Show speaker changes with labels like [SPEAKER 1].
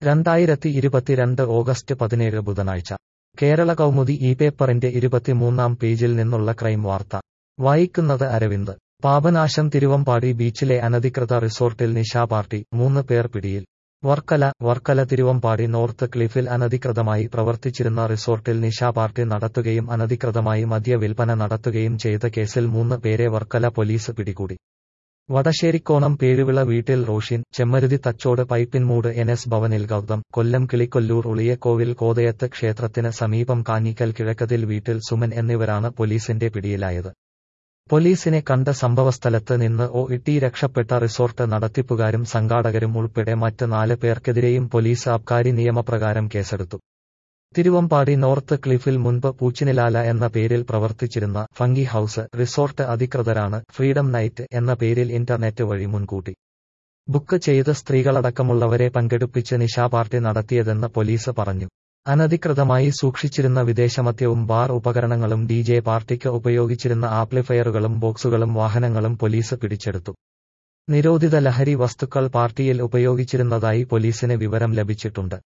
[SPEAKER 1] രണ്ടായിരത്തി ഇരുപത്തിരണ്ട് ഓഗസ്റ്റ് പതിനേഴ് ബുധനാഴ്ച കേരള കൗമുദി ഈ പേപ്പറിന്റെ ഇരുപത്തിമൂന്നാം പേജിൽ നിന്നുള്ള ക്രൈം വാർത്ത വായിക്കുന്നത് അരവിന്ദ് പാപനാശം തിരുവമ്പാടി ബീച്ചിലെ അനധികൃത റിസോർട്ടിൽ നിശാ പാർട്ടി മൂന്ന് പേർ പിടിയിൽ വർക്കല വർക്കല തിരുവമ്പാടി നോർത്ത് ക്ലിഫിൽ അനധികൃതമായി പ്രവർത്തിച്ചിരുന്ന റിസോർട്ടിൽ നിശാ പാർട്ടി നടത്തുകയും അനധികൃതമായി മദ്യ വിൽപ്പന നടത്തുകയും ചെയ്ത കേസിൽ മൂന്ന് പേരെ വർക്കല പോലീസ് പിടികൂടി വടശ്ശേരിക്കോണം പേരുവിള വീട്ടിൽ റോഷിൻ ചെമ്മരുതി തച്ചോട് പൈപ്പിൻമൂട് എൻ എസ് ഭവനിൽ ഗൗതം കൊല്ലം കിളിക്കൊല്ലൂർ ഉളിയക്കോവിൽ കോതയത്ത് ക്ഷേത്രത്തിന് സമീപം കാഞ്ഞിക്കൽ കിഴക്കതിൽ വീട്ടിൽ സുമൻ എന്നിവരാണ് പോലീസിന്റെ പിടിയിലായത് പോലീസിനെ കണ്ട സംഭവസ്ഥലത്ത് നിന്ന് ഒ ഇട്ടി രക്ഷപ്പെട്ട റിസോർട്ട് നടത്തിപ്പുകാരും സംഘാടകരും ഉൾപ്പെടെ മറ്റ് നാല് പേർക്കെതിരെയും പോലീസ് അബ്കാരി നിയമപ്രകാരം കേസെടുത്തു തിരുവമ്പാടി നോർത്ത് ക്ലിഫിൽ മുൻപ് പൂച്ചിനിലാല എന്ന പേരിൽ പ്രവർത്തിച്ചിരുന്ന ഫംഗി ഹൌസ് റിസോർട്ട് അധികൃതരാണ് ഫ്രീഡം നൈറ്റ് എന്ന പേരിൽ ഇന്റർനെറ്റ് വഴി മുൻകൂട്ടി ബുക്ക് ചെയ്ത് സ്ത്രീകളടക്കമുള്ളവരെ പങ്കെടുപ്പിച്ച് നിശാ പാർട്ടി നടത്തിയതെന്ന് പോലീസ് പറഞ്ഞു അനധികൃതമായി സൂക്ഷിച്ചിരുന്ന വിദേശമദ്യവും ബാർ ഉപകരണങ്ങളും ഡി ജെ പാർട്ടിക്ക് ഉപയോഗിച്ചിരുന്ന ആംപ്ലിഫയറുകളും ബോക്സുകളും വാഹനങ്ങളും പോലീസ് പിടിച്ചെടുത്തു നിരോധിത ലഹരി വസ്തുക്കൾ പാർട്ടിയിൽ ഉപയോഗിച്ചിരുന്നതായി പോലീസിന് വിവരം ലഭിച്ചിട്ടുണ്ട്